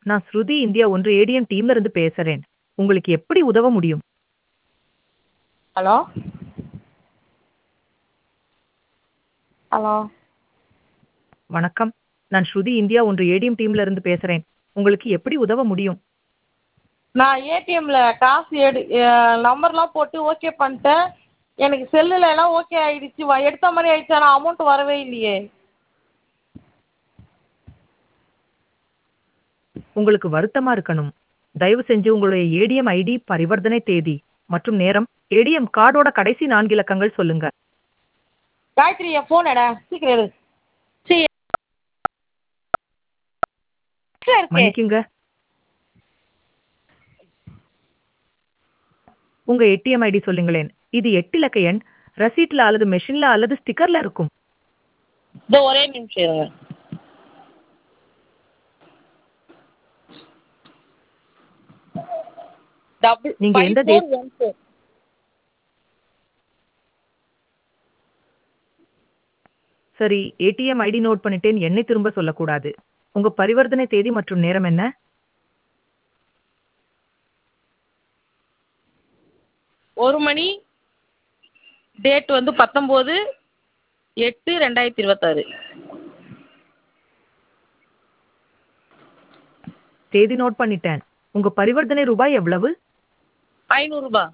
நான் ஸ்ருதி இந்தியா ஒன்று ஏடிஎம் டீம்ல இருந்து பேசுறேன் உங்களுக்கு எப்படி உதவ முடியும் ஹலோ ஹலோ வணக்கம் நான் ஸ்ருதி இந்தியா ஒன்று ஏடிஎம் டீம்ல இருந்து பேசுறேன் உங்களுக்கு எப்படி உதவ முடியும் நான் ஏடிஎம்ல காசு எடு நம்பர்லாம் போட்டு ஓகே பண்ணிட்டேன் எனக்கு செல்லுல எல்லாம் ஓகே ஆயிடுச்சு வ- எடுத்த மாதிரி ஆயிடுச்சு ஆனால் அமௌண்ட் வரவே இல்லையே உங்களுக்கு வருத்தமா இருக்கணும் தயவு செஞ்சு உங்களுடைய ஏடிஎம் ஐடி பரிவர்த்தனை தேதி மற்றும் நேரம் ஏடிஎம் கார்டோட கடைசி நான்கு இலக்கங்கள் சொல்லுங்க காயத்ரி என் ஃபோன் எட சீக்கிரம் எடு சீ எக்ஸ்ட்ரா இருக்கே மன்னிக்குங்க உங்க ஏடிஎம் ஐடி சொல்லுங்களேன் இது எட்டு இலக்க எண் ரசீட்ல அல்லது மெஷின்ல அல்லது ஸ்டிக்கர்ல இருக்கும் இதோ ஒரே நிமிஷம் இருங்க டபுள் நீங்க ஃபைவ் எந்த ஃபோர் தே- ஒன் ஃபோர் சரி ஏடிஎம் ஐடி நோட் பண்ணிட்டேன் எண்ணை திரும்ப சொல்லக்கூடாது உங்க பரிவர்த்தனை தேதி மற்றும் நேரம் என்ன ஒரு மணி டேட் வந்து பத்தொம்போது எட்டு ரெண்டாயிரத்தி இருபத்தாறு தேதி நோட் பண்ணிட்டேன் உங்க பரிவர்த்தனை ரூபாய் எவ்வளவு ஐநூறுரூபா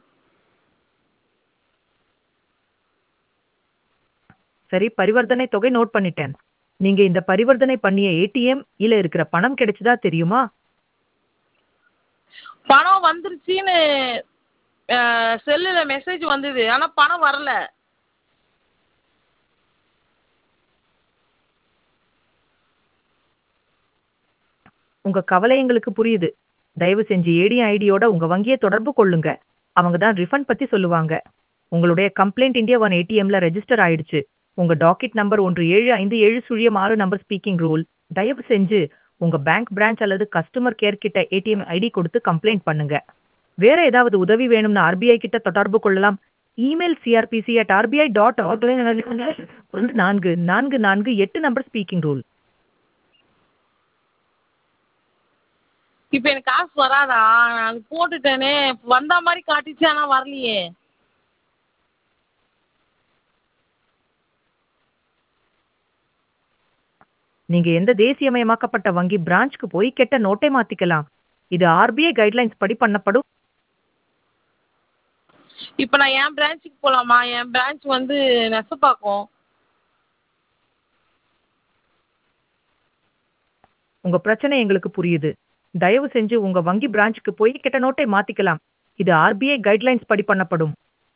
சரி பரிவர்த்தனை தொகை நோட் பண்ணிட்டேன் நீங்க இந்த பரிவர்த்தனை பண்ணிய ஏடிஎம் இல்ல இருக்கிற பணம் கிடைச்சதா தெரியுமா பணம் வந்துருச்சுன்னு செல்லில் மெசேஜ் வந்தது ஆனால் பணம் வரல உங்க கவலை எங்களுக்கு புரியுது தயவு செஞ்சு ஏடிஎம் ஐடியோட உங்க வங்கியை தொடர்பு கொள்ளுங்க அவங்க தான் ரிஃபண்ட் பத்தி சொல்லுவாங்க உங்களுடைய கம்ப்ளைண்ட் இந்தியா ஒன் ஏடிஎம்ல ரெஜிஸ்டர் ஆயிடுச்சு உங்க டாக்கெட் நம்பர் ஒன்று ஏழு ஐந்து ஏழு சுழியம் ஆறு நம்பர் ஸ்பீக்கிங் ரூல் தயவு செஞ்சு உங்க பேங்க் பிரான்ச் அல்லது கஸ்டமர் கேர் கிட்ட ஏடிஎம் ஐடி கொடுத்து கம்ப்ளைண்ட் பண்ணுங்க வேற ஏதாவது உதவி வேணும்னா ஆர்பிஐ கிட்ட தொடர்பு கொள்ளலாம் email CRPC at RBI dot வந்து நான்கு நான்கு நான்கு எட்டு நம்பர் ஸ்பீக்கிங் ரூல் இப்போ எனக்கு காசு வராதா நான் போட்டுட்டேனே வந்த மாதிரி காட்டிச்சு ஆனால் வரலையே நீங்க எந்த தேசியமயமாக்கப்பட்ட வங்கி பிரான்ச்க்கு போய் கெட்ட நோட்டை மாத்திக்கலாம் இது ஆர்பிஐ கைட்லைன்ஸ் படி பண்ணப்படும் இப்போ நான் என் பிரான்ச்சுக்கு போகலாமா என் பிரான்ச் வந்து நெசப்பாக்கம் உங்க பிரச்சனை எங்களுக்கு புரியுது தயவு செஞ்சு உங்க வங்கி பிரான்ச்சுக்கு போய் கெட்ட நோட்டை மாத்திக்கலாம் இது ஆர்பிஐ கைட்லைன்ஸ் படி பண்ணப்படும்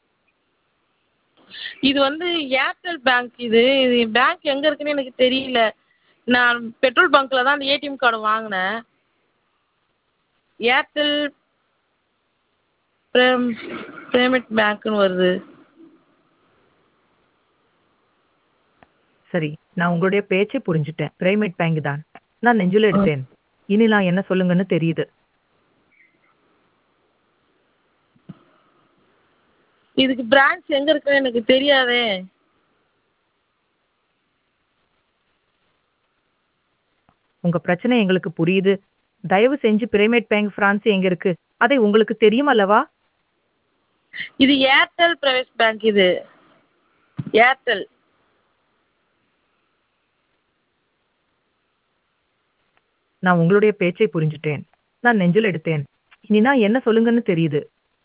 இது வந்து ஏர்டெல் பேங்க் இது இது பேங்க் எங்கே இருக்குன்னு எனக்கு தெரியல நான் பெட்ரோல் பங்க்கில் தான் அந்த ஏடிஎம் கார்டு வாங்கினேன் ஏர்டெல் பிரேம் பேமெண்ட் பேங்க்னு வருது சரி நான் உங்களுடைய பேச்சை புரிஞ்சுட்டேன் பிரைமேட் பேங்க் தான் நான் நெஞ்சில எடுத்தேன் இனி நான் என்ன சொல்லுங்கன்னு தெரியுது இதுக்கு பிரான்ச் எங்கே இருக்குன்னு எனக்கு தெரியாதே உங்க பிரச்சனை எங்களுக்கு புரியுது தயவு செஞ்சு பிரைமேட் பேங்க் பிரான்ஸ் எங்க இருக்கு அதை உங்களுக்கு தெரியும் அல்லவா இது ஏர்டெல் பிரைவேட் பேங்க் இது ஏர்டெல் நான் உங்களுடைய பேச்சை புரிஞ்சுட்டேன் நான் நெஞ்சில் எடுத்தேன் இனி நான் என்ன சொல்லுங்கன்னு தெரியுது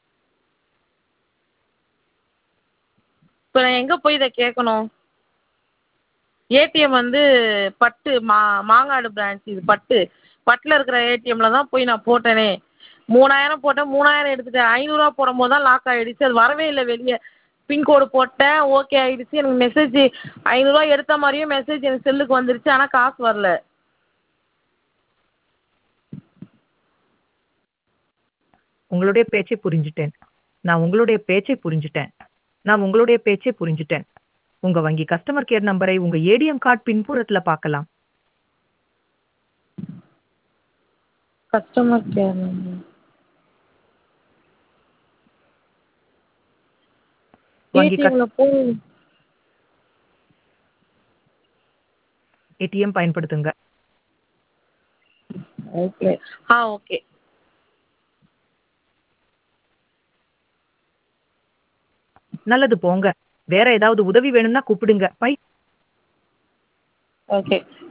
இப்போ நான் எங்கே போய் இதை கேட்கணும் ஏடிஎம் வந்து பட்டு மா மாங்காடு பிரான்ச் இது பட்டு பட்டில் இருக்கிற ஏடிஎம்மில் தான் போய் நான் போட்டேனே மூணாயிரம் போட்டேன் மூணாயிரம் எடுத்துட்டேன் ஐநூறுரூவா போடும்போது தான் லாக் ஆகிடுச்சு அது வரவே இல்லை வெளியே பின்கோடு போட்டேன் ஓகே ஆகிடுச்சு எனக்கு மெசேஜ் ஐநூறுரூவா எடுத்த மாதிரியும் மெசேஜ் எனக்கு செல்லுக்கு வந்துருச்சு ஆனால் காசு வரல உங்களுடைய பேச்சை புரிஞ்சுட்டேன் நான் உங்களுடைய பேச்சை புரிஞ்சுட்டேன் நான் உங்களுடைய பேச்சை புரிஞ்சுட்டேன் உங்க வங்கி கஸ்டமர் கேர் நம்பரை உங்க ஏடிஎம் கார்டு பின்புறத்துல பார்க்கலாம் கஸ்டமர் கேர் வங்கி ஏடிஎம்மில் போய் ஏடிஎம் பயன்படுத்துங்க ஓகே ஆ ஓகே நல்லது போங்க வேற ஏதாவது உதவி வேணும்னா கூப்பிடுங்க பை ஓகே